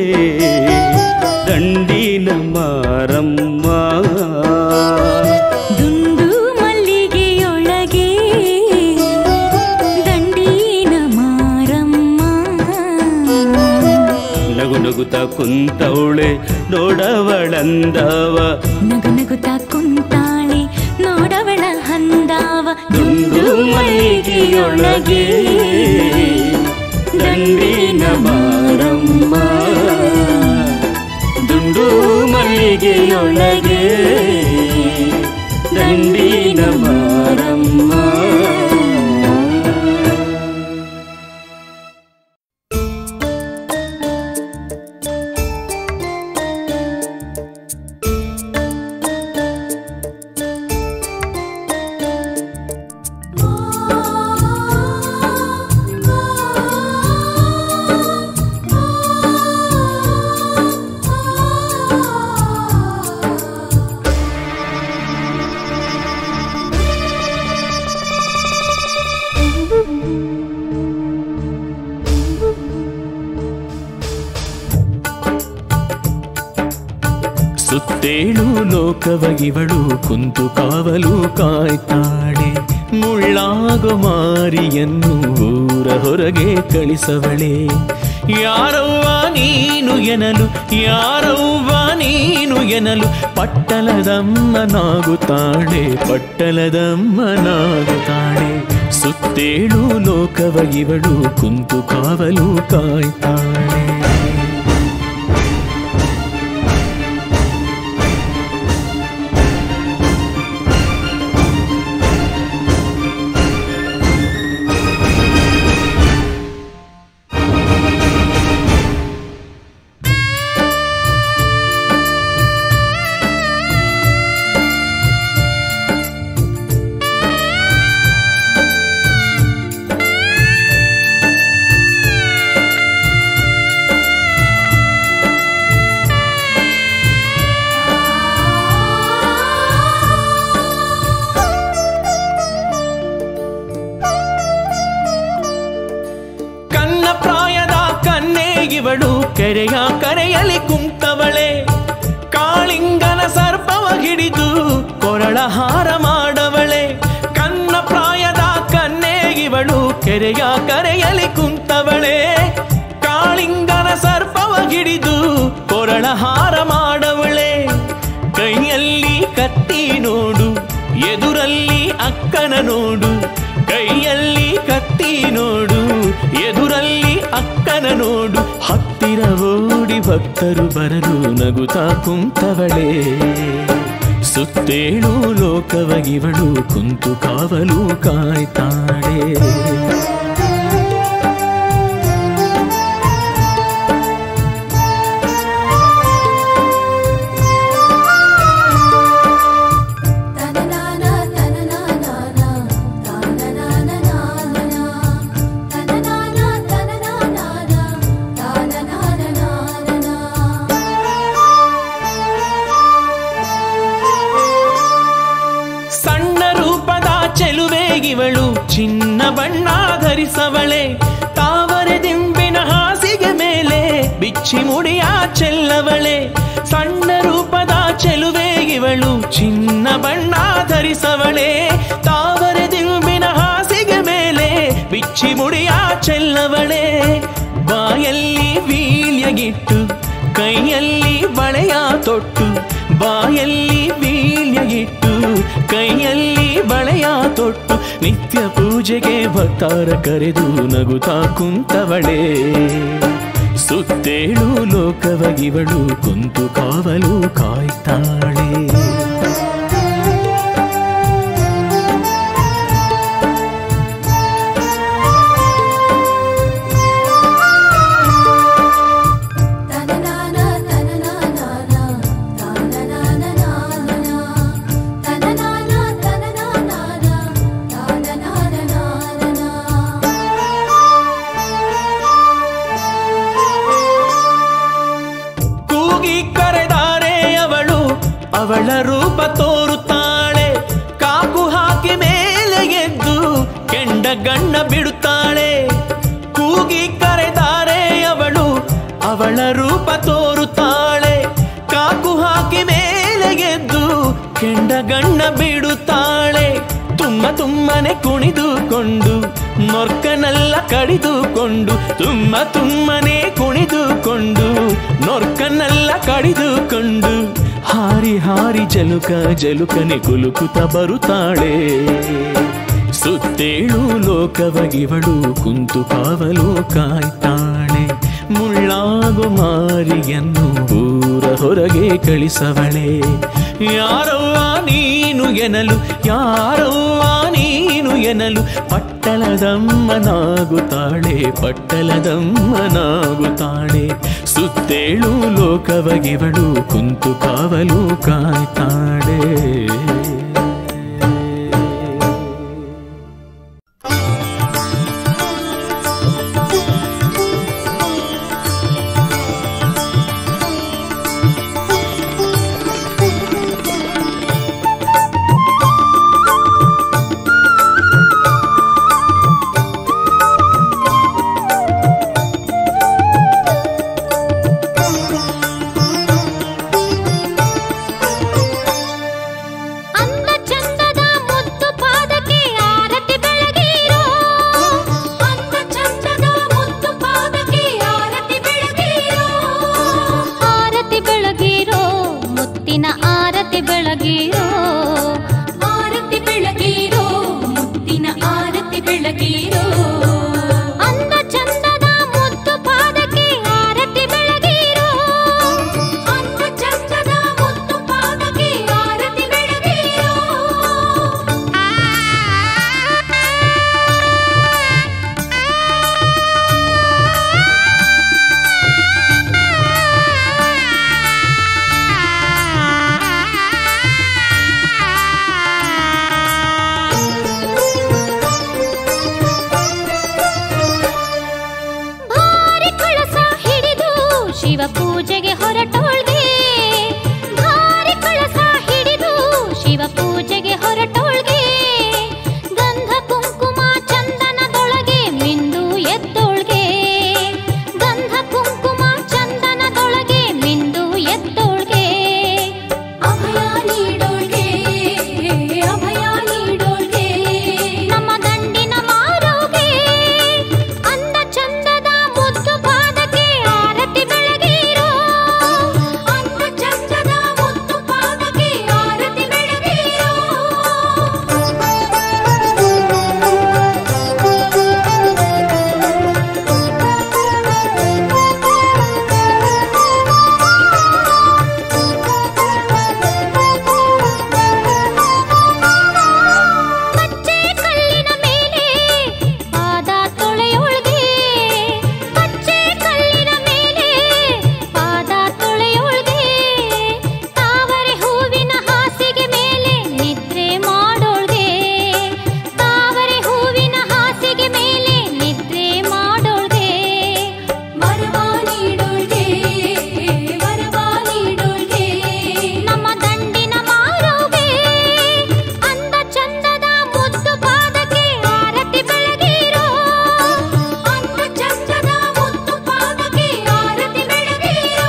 ದಂಡಿನ ಮಾರಮ್ಮ ದುಂಡು ಮಲ್ಲಿಗೆಯೊಳಗೆ ದಂಡಿನ ಮಾರಮ್ಮ ನಗು ನಗುತ್ತ ಕುಂತವಳೆ ನೋಡವಳಂದವ ನಗು ನಗುತ್ತಾ ಕುಂತಾಳೆ ನೋಡವಳ ಹಂದಾವ ದುಂಡು ಮಲ್ಲಿಗೆಯೊಳಗೆ ದಂಡಿನ ಮಾರಮ್ಮ ದುಂಡು ಮಲ್ಲಿಗೆಯೊಳಗೆ ದಂಡಿನ ಮಾರಮ್ಮ ಸುತ್ತೇಳು ಲೋಕವ ಇವಳು ಕುಂತು ಕಾವಲು ಕಾಯ್ತಾಳೆ ಮುಳ್ಳಾಗೋ ಮಾರಿಯನ್ನು ಊರ ಹೊರಗೆ ಕಳಿಸವಳೆ ಯಾರವ್ವ ನೀನು ಎನಲು ಯಾರವ್ವ ನೀನು ಎನಲು ಪಟ್ಟಲದಮ್ಮನಾಗುತ್ತಾಳೆ ಪಟ್ಟಲದಮ್ಮನಾಗುತ್ತಾಳೆ ಸುತ್ತೇಳು ಲೋಕವ ಇವಳು ಕುಂತು ಕಾವಲು ಕಾಯ್ತಾಳೆ ಕನ್ನ ಪ್ರಾಯದ ಕನ್ನೆ ಇವಳು ಕೆರೆಯ ಕರೆಯಲಿ ಕುಂತವಳೆ ಕಾಳಿಂಗನ ಸರ್ಪವ ಹಿಡಿದು ಕೊರಳ ಹಾರ ಮಾಡವಳೆ ಕನ್ನ ಪ್ರಾಯದ ಕನ್ನೆ ಇವಳು ಕೆರೆಯ ಕರೆಯಲಿ ಕುಂತವಳೆ ಕಾಳಿಂಗನ ಸರ್ಪವ ಹಿಡಿದು ಕೊರಳ ಹಾರ ಮಾಡವಳೆ ಕೈಯಲ್ಲಿ ಕತ್ತಿ ನೋಡು ಎದುರಲ್ಲಿ ಅಕ್ಕನ ನೋಡು ಕೈಯಲ್ಲಿ ಕತ್ತಿ ನೋಡು ಎದುರಲ್ಲಿ ಅಕ್ಕನ ನೋಡು ಹತ್ತಿರ ಓಡಿ ಭಕ್ತರು ಬರಲು ನಗುತ್ತಾ ಕುಂತವಳೆ ಸುತ್ತೇಳು ಲೋಕವಗಿವಳು ಕುಂತು ಕಾವಲು ಕಾಯ್ತಾಳೆ ತನನಾನ ತನನಾನಾನ ತಾನನಾನನಾನನ ತನನಾನ ತನನಾನಾನ ತಾನನಾನನಾನನ ಸಣ್ಣ ರೂಪದ ಚೆಲುವೆ ಇವಳು ಚಿನ್ನ ಬಣ್ಣ ಧರಿಸವಳೆ ತಾವರೆ ದಿಂಬಿನ ಹಾಸಿಗೆ ಮೇಲೆ ಬಿಚ್ಚಿ ಮುಡಿಯ ಚೆಲ್ಲವಳೆ ಸಣ್ಣ ರೂಪದ ಚೆಲುವೆ ಇವಳು ಚಿನ್ನ ಬಣ್ಣ ಧರಿಸವಳೆ ತಾವರೆ ದಿಂಬಿನ ಹಾಸಿಗೆ ಮೇಲೆ ಬಿಚ್ಚಿ ಮುಡಿಯ ಚೆಲ್ಲವಳೆ ಬಾಯಲ್ಲಿ ವೀಳ್ಯಗಿಟ್ಟು ಕೈಯಲ್ಲಿ ಬಳೆಯ ತೊಟ್ಟು ಬಾಯಲ್ಲಿ ಬೀಳ್ಯಗಿಟ್ಟು ಕೈಯಲ್ಲಿ ಬಳೆಯ ತೊಟ್ಟು ನಿತ್ಯ ಪೂಜೆಗೆ ಭಕ್ತಾರ ಕರೆದು ನಗುತ್ತಾ ಕುಂತವಳೆ ಸುತ್ತೇಳು ಲೋಕವಗಿವಳು ಕುಂತು ಕಾವಲು ಕಾಯ್ತಾಳೆ ತನನಾನ ತನನಾನಾನ ತಾನನಾನನಾನನ ತನನಾನ ತನನಾನಾನ ತಾನನಾನನಾನನ ಕೂಗಿ ಕರೆದಾರೆ ಅವಳು ಅವಳ ರೂಪ ತೋರುತ್ತಾಳೆ ಕಾಕು ಹಾಕಿ ಮೇಲೆ ಎದ್ದು ಕೆಂಡ ಗಣ್ಣ ಬಿಡುತ್ತಾಳೆ ಕೂಗಿ ಕರೆದಾರೆ ಅವಳು ಅವಳ ರೂಪ ತೋರುತ್ತಾಳೆ ಕಾಕು ಹಾಕಿ ಮೇಲೆ ಎದ್ದು ಕೆಂಡ ಗಣ್ಣ ಬಿಡುತ್ತಾಳೆ ತುಂಬ ತುಮ್ಮನೆ ಕುಣಿದುಕೊಂಡು ನೊರ್ಕನೆಲ್ಲ ಕಡಿದುಕೊಂಡು ತುಂಬ ತುಮ್ಮನೆ ಕುಣಿದುಕೊಂಡು ನೊರ್ಕನ್ನೆಲ್ಲ ಕಡಿದುಕೊಂಡು ಹಾರಿ ಹಾರಿ ಜಲುಕ ಜಲುಕನೆ ಕುಲುಕುತ ಬರುತ್ತಾಳೆ ಸುತ್ತೇಳು ಲೋಕವಗಿವಳು ಕುಂತು ಕಾವಲು ಕಾಯ್ತಾಳೆ ಮುಳ್ಳಾಗು ಮಾರಿಯನ್ನು ಊರ ಹೊರಗೆ ಕಳಿಸವಳೆ ಯಾರವ್ವ ನೀನು ಎನಲು ಯಾರವ್ವ ನೀನು ಎನಲು ಪಟ್ಟಲದಮ್ಮನಾಗುತ್ತಾಳೆ ಪಟ್ಟಲದಮ್ಮನಾಗುತ್ತಾಳೆ ಸುತ್ತೇಳು ಲೋಕವಗಿವಳು ಕುಂತು ಕಾವಲು ಕಾಯ್ತಾಳೆ ಅನ್ನ ಪೂಜೆಗೆ ಹೊರಟೋಳ್ಗೆ ಭಾರಿ ಕಳಸ ಹಿಡಿದು ಶಿವ ಪೂಜೆಗೆ ಹೊರಟೋಳ್ಗೆ ಗಂಧ ಕುಂಕುಮ ಚಂದನದೊಳಗೆ ಮಿಂದು ಎದ್ದೋಳ್ಗೆ ಗಂಧ ಕುಂಕುಮ ಚಂದನದೊಳಗೆ ಮಿಂದು ಎದ್ದೋಳ್ಗೆ ಅಭಯ ನೀಡೋಳ್ಗೆ ಅಭಯ ನೀಡೋಳ್ಗೆ ನಮ್ಮ ದಂಡಿನ ಮಾರೋಗೆ ಅಂದ ಚಂದದ ಮುದ್ದು ಪಾದಕ್ಕೆ ಆರತಿ ಬೆಳಗಿರೋ ಅಂದ ಚಂದದ ಮುದ್ದು ಪಾದಕ್ಕೆ ಆರತಿ ಬೆಳಗಿರೋ ಕಚ್ಚೆ ಕಲ್ಲಿನ ಮೇಲೆ ಪಾದ ತೊಳೆಯೋಳ್ಗೆ ಕಚ್ಚೆ ಕಲ್ಲಿನ ಮೇಲೆ ಪಾದ ತೊಳೆಯೋಳ್ಗೆ ತಾವರೆ ಹೂವಿನ ಹಾಸಿಗೆ ಮೇಲೆ ನಿದ್ರೆ ಮಾಡೋಳ್ಗೆ ತಾವರೆ ಹೂವಿನ ಹಾಸಿಗೆ ಮೇಲೆ ನಿದ್ರೆ ಮಾಡೋಳ್ಗೆ ವರವ ನೀಡೋಳ್ಗೆ ವರವ ನೀಡೋಳ್ಗೆ ನಮ್ಮ ದಂಡಿನ ಮಾರೋಗೆ ಅಂದ ಚಂದದ ಮುದ್ದು ಪಾದಕ್ಕೆ ಆರತಿ ಬೆಳಗಿರೋ ಅಂದ ಚಂದದ ಮುದ್ದು ಪಾದಕ್ಕೆ ಆರತಿ ಬೆಳಗಿರೋ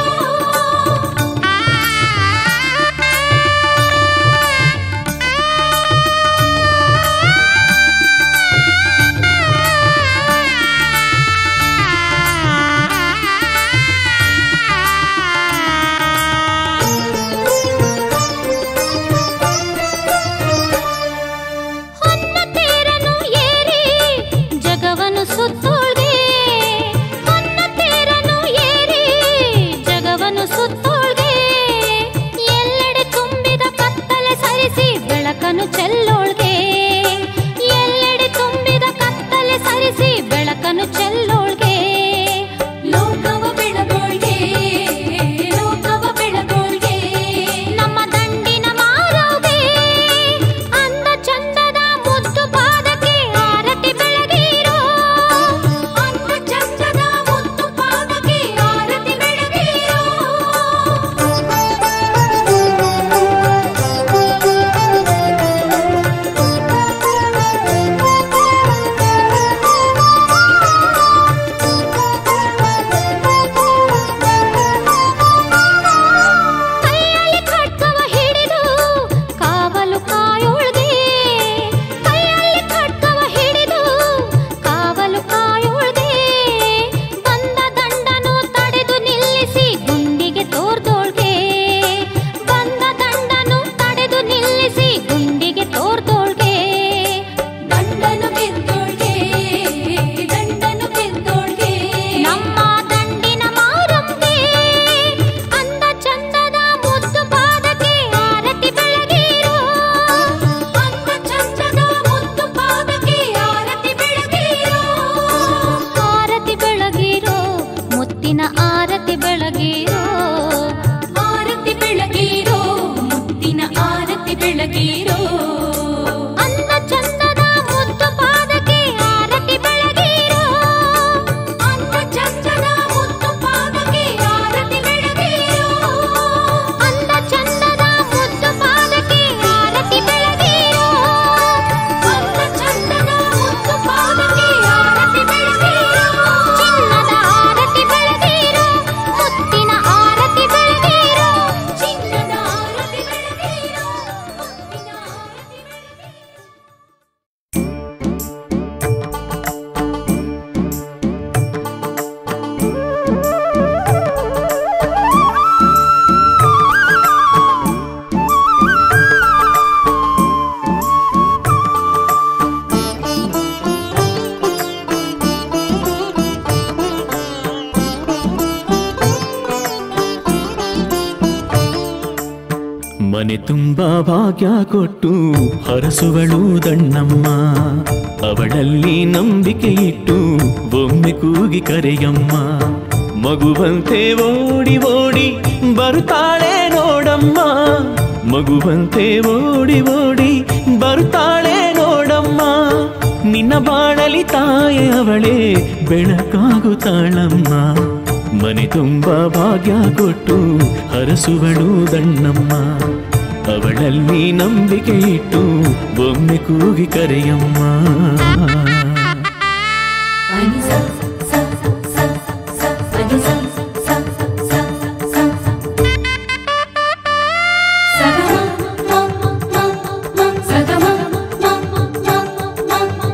ಹೊನ್ನ ತೇರನು ಏರಿ ಜಗವನ್ನು ಸುತ್ತೋಳ್ಗೆ ಹೊನ್ನ ತೇರನು ಏರಿ ಜಗವನ್ನು ಸುತ್ತೋಳ್ಗೆ ಎಲ್ಲೆಡೆ ತುಂಬಿದ ಕತ್ತಲೆ ಸರಿಸಿ ಬೆಳಕನ್ನು ಚೆಲ್ಲೋಳ್ಗೆ ಎಲ್ಲೆಡೆ ತುಂಬಿದ ಕತ್ತಲೆ ಸರಿಸಿ ಬೆಳಕನ್ನು ಚೆಲ್ಲೋಳ್ಗೆ ಲೋಕವ ಬೆಳಗೋಳ್ಗೆ ಲೋಕವ ಬೆಳಗೋಳ್ಗೆ ನಮ್ಮ ದಂಡಿನ ಮಾರೋಗೆ ಅಂದ ಚಂದದ ಮುದ್ದು ಪಾದಕ್ಕೆ ಆರತಿ ಬೆಳಗಿರೋ ಅಂದ ಚಂದದ ಮುದ್ದು ಪಾದಕ್ಕೆ ಆರತಿ ಬೆಳಗಿರೋ ಕೈಯಲ್ಲಿ ಖಡ್ಗವ ಹಿಡಿದು ಕಾವಲು ಕಾಯೋಳ್ಗೆ ಕೈಯಲ್ಲಿ ಖಡ್ಗವ ಹಿಡಿದು ಕಾವಲು ಕಾಯೋಳ್ಗೆ ಬಂದ ದಂಡನು ತಡೆದು ನಿಲ್ಲಿಸಿ ಗುಂಡಿಗೆ ತೋರ್ದೋಳ್ಗೆ ಬಂದ ದಂಡನು ತಡೆದು ನಿಲ್ಲಿಸಿ ಗುಂಡಿಗೆ ತೋರ್ದೋಳ್ಗೆ ದಂಡನು ಗೆದ್ದೋಳ್ಗೆ ದಂಡನು ಗೆದ್ದೋಳ್ಗೆ ನಮ್ಮ ದಂಡಿನ ಮಾರಂಗೆ ಅಂದ ಚಂದದ ಮುದ್ದು ಪಾದಕ್ಕೆ ಆರತಿ ಬೆಳಗಿರೋ ಅಂದ ಚಂದದ ಮುದ್ದು ಪಾದಕ್ಕೆ ಆರತಿ ಬೆಳಗಿರೋ ಆರತಿ ಬೆಳಗಿರೋ ಮುತ್ತಿನ ಆರತಿ ಬೆಳಗಿರೋ ಆರತಿ ಬೆಳಗಿರೋ ಮುತ್ತಿನ ಆರತಿ ಬೆಳಗಿರೋ ಅಂದ ಚಂದದ ಮುದ್ದು ಪಾದಕ್ಕೆ ಆರತಿ ಬೆಳಗಿರೋ ಅಂದ ಚಂದದ ಮುದ್ದು ಪಾದಕ್ಕೆ ಆರತಿ ಬೆಳಗಿರೋ ಅಂದ ಚಂದದ ಮುದ್ದು ಪಾದಕ್ಕೆ ಆರತಿ ಬೆಳಗಿರೋ ಅಂದ ಚಂದದ ಮುದ್ದು ಪಾದಕ್ಕೆ ಆರತಿ ಬೆಳಗಿರೋ ಚಿನ್ನದ ಆರತಿ ಬೆಳಗಿರೋ ಮುತ್ತಿನ ಆರತಿ ಬೆಳಗಿರೋ ಚಿನ್ನದ ಆರತಿ ಬೆಳಗಿರೋ ಮುತ್ತಿನ ಆರತಿ ಬೆಳಗಿರೋ ಮನೆ ತುಂಬಾ ಭಾಗ್ಯ ಕೊಟ್ಟು ಹರಸುವಳು ದಣ್ಣಮ್ಮ ಅವಳಲ್ಲಿ ನಂಬಿಕೆ ಇಟ್ಟು ಒಮ್ಮೆ ಕೂಗಿ ಕರೆಯಮ್ಮ ಮಗುವಂತೆ ಓಡಿ ಓಡಿ ಬರುತ್ತಾಳೆ ನೋಡಮ್ಮ ಮಗುವಂತೆ ಓಡಿ ಓಡಿ ಬರುತ್ತಾಳೆ ನೋಡಮ್ಮ ನಿನ್ನ ಬಾಳಲಿ ತಾಯಿ ಅವಳೇ ಬೆಳಕಾಗುತ್ತಾಳಮ್ಮ ಮನೆ ತುಂಬ ಭಾಗ್ಯ ಕೊಟ್ಟು ಹರಸುವಳು ದಣ್ಣಮ್ಮ ಅವಳಲ್ಲಿ ನಂಬಿಕೆ ಇಟ್ಟು ಬೊಮ್ಮೆ ಕೂಗಿ ಕರೆಯಮ್ಮ Ani sa sa sa sa ani sa sa sa sa Sagama ma ma ma sagama ma ma ma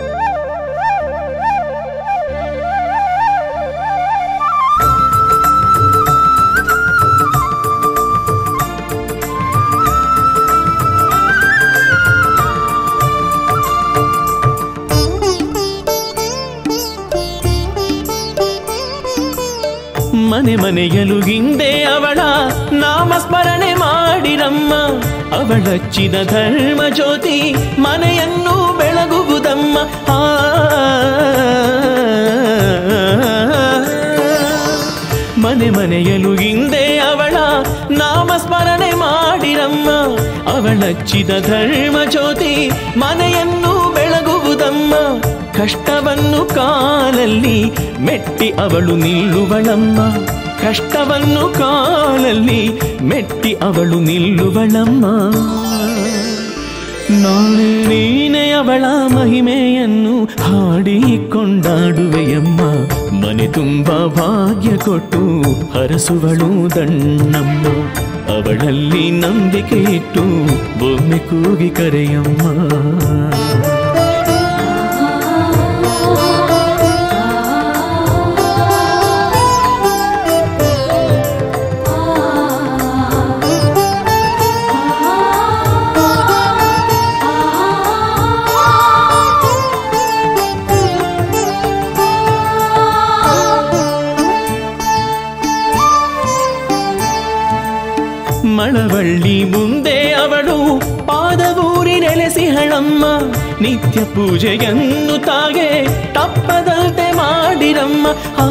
ಮನೆ ಮನೆಯಲು ಹಿಂದೆ ಅವಳ ನಾಮಸ್ಮರಣೆ ಮಾಡಿರಮ್ಮ ಅವಳಚ್ಚಿದ ಧರ್ಮ ಜ್ಯೋತಿ ಮನೆಯನ್ನು ಬೆಳಗುವುದಮ್ಮ ಆ ಮನೆ ಮನೆಯಲು ಹಿಂದೆ ಅವಳ ನಾಮಸ್ಮರಣೆ ಮಾಡಿರಮ್ಮ ಅವಳಚ್ಚಿದ ಧರ್ಮ ಜ್ಯೋತಿ ಮನೆಯನ್ನು ಬೆಳಗುವುದಮ್ಮ ಕಷ್ಟವನ್ನು ಕಾಲಲ್ಲಿ ಮೆಟ್ಟಿ ಅವಳು ನಿಲ್ಲುವಳಮ್ಮ ಕಷ್ಟವನ್ನು ಕಾಲಲ್ಲಿ ಮೆಟ್ಟಿ ಅವಳು ನಿಲ್ಲುವಳಮ್ಮ ನಾಳೆ ನೀನೆ ಅವಳ ಮಹಿಮೆಯನ್ನು ಹಾಡಿ ಕೊಂಡಾಡುವೆಯಮ್ಮ ಮನೆ ತುಂಬ ಭಾಗ್ಯ ಕೊಟ್ಟು ಹರಸುವಳು ದಣ್ಣಮ್ಮ ಅವಳಲ್ಲಿ ನಂಬಿಕೆ ಇಟ್ಟು ಬೊಮ್ಮೆ ಕೂಗಿ ಕರೆಯಮ್ಮ ಮಳವಳ್ಳಿ ಮುಂದೆ ಅವಳು ಪಾದವೂರಿ ನೆಲೆಸಿಹಳಮ್ಮ ನಿತ್ಯ ಪೂಜೆಯನ್ನು ತಾಗೆ ತಪ್ಪದಂತೆ ಮಾಡಿರಮ್ಮ ಆ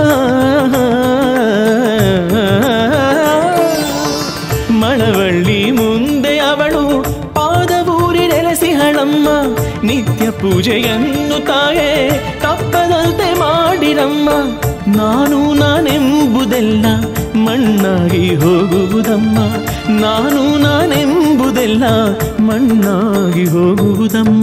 ಮಳವಳ್ಳಿ ಮುಂದೆ ಅವಳು ಪಾದವೂರಿ ನೆಲೆಸಿಹಳಮ್ಮ ನಿತ್ಯ ಪೂಜೆಯನ್ನು ತಾಯೇ ತಪ್ಪದಂತೆ ಮಾಡಿರಮ್ಮ ನಾನು ನಾನೆಂಬುದೆಲ್ಲ ಮಣ್ಣಾಗಿ ಹೋಗುವುದಮ್ಮ ನಾನು ನಾನೆಂಬುದೆಲ್ಲ ಮಣ್ಣಾಗಿ ಹೋಗುವುದಮ್ಮ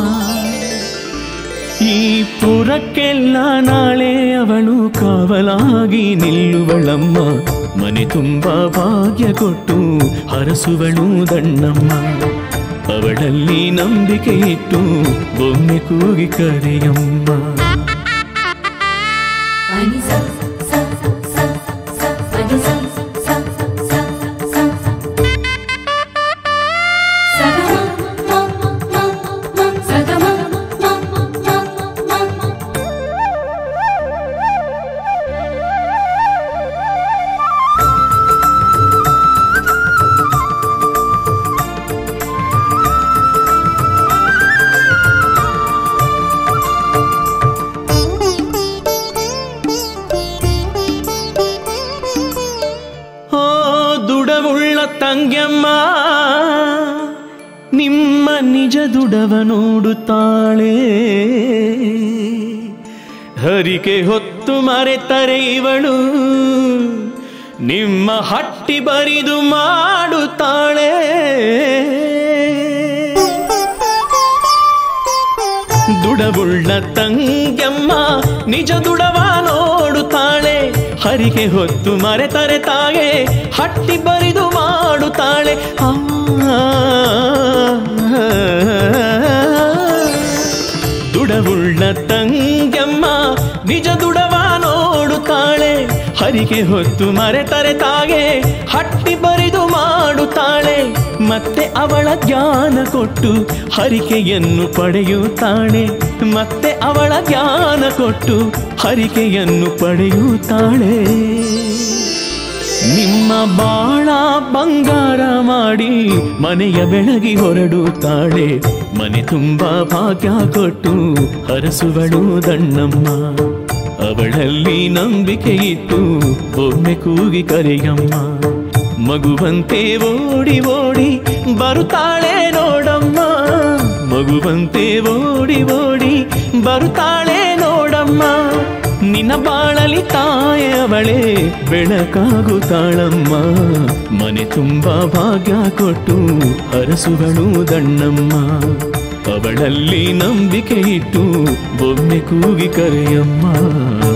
ಈ ಪುರಕ್ಕೆಲ್ಲ ನಾಳೆ ಅವಳು ಕಾವಲಾಗಿ ನಿಲ್ಲುವಳಮ್ಮ ಮನೆ ತುಂಬ ಭಾಗ್ಯ ಕೊಟ್ಟು ಹರಸುವಳು ದಣ್ಣಮ್ಮ ಅವಳಲ್ಲಿ ನಂಬಿಕೆ ಇಟ್ಟು ಬೊಮ್ಮೆ ಕೂಗಿ ಕರೆಯಮ್ಮ Ani sa sa sa sa ani sa sa sa sa Sagama ma ma ma sagama ma ma ma ಓ ದುಡವುಳ್ಳ ತಂಗ್ಯಮ್ಮ ನಿಮ್ಮ ನಿಜ ದುಡವ ನೋಡುತ್ತಾಳೆ ಹರಿಕೆ ಹೊತ್ತು ಮರೆತರೆ ಇವಳು ನಿಮ್ಮ ಹಟ್ಟಿ ಬರಿದು ಮಾಡುತ್ತಾಳೆ ದುಡವುಳ್ಳ ತಂಗ್ಯಮ್ಮ ನಿಜ ದುಡವ ನೋಡುತ್ತಾಳೆ ಹರಿಗೆ ಹೊತ್ತು ಮರೆತರೆ ತಾಗೆ ಹಟ್ಟಿ ಬರಿದು ಮಾಡುತ್ತಾಳೆ ಆ ದುಡವುಳ್ಳ ತಂಗ್ಯಮ್ಮ ನಿಜ ದುಡವ ನೋಡುತ್ತಾಳೆ ಹರಿಗೆ ಹೊತ್ತು ಮರೆತರೆ ತಾಗೆ ಹಟ್ಟಿ ಬರಿದು ಮಾಡುತ್ತಾಳೆ ಮತ್ತೆ ಅವಳ ಜ್ಞಾನ ಕೊಟ್ಟು ಹರಿಕೆಯನ್ನು ಪಡೆಯುತ್ತಾಳೆ ಮತ್ತೆ ಅವಳ ಜ್ಞಾನ ಕೊಟ್ಟು ಹರಿಕೆಯನ್ನು ಪಡೆಯುತ್ತಾಳೆ ನಿಮ್ಮ ಬಾಳ ಬಂಗಾರ ಮಾಡಿ ಮನೆಯ ಬೆಳಗಿ ಹೊರಡುತ್ತಾಳೆ ಮನೆ ತುಂಬ ಭಾಗ್ಯ ಕೊಟ್ಟು ಹರಸುವಳು ದಣ್ಣಮ್ಮ ಅವಳಲ್ಲಿ ನಂಬಿಕೆ ಇಟ್ಟು ಒಮ್ಮೆ ಕೂಗಿ ಕರೆಯಮ್ಮ ಮಗುವಂತೆ ಓಡಿ ಓಡಿ ಬರುತ್ತಾಳೆ ನೋಡಮ್ಮ ಮಗುವಂತೆ ಓಡಿ ಓಡಿ ಬರುತ್ತಾಳೆ ನೋಡಮ್ಮ ನಿನ್ನ ಬಾಳಲಿ ತಾಯೇ ಅವಳೇ ಬೆಳಕಾಗುತ್ತಾಳಮ್ಮ ಮನೆ ತುಂಬ ಭಾಗ್ಯ ಕೊಟ್ಟು ಹರಸುಗಳು ದಣ್ಣಮ್ಮ ಅವಳಲ್ಲಿ ನಂಬಿಕೆ ಇಟ್ಟು ಬೊಮ್ಮೆ ಕೂಗಿ ಕರೆಯಮ್ಮ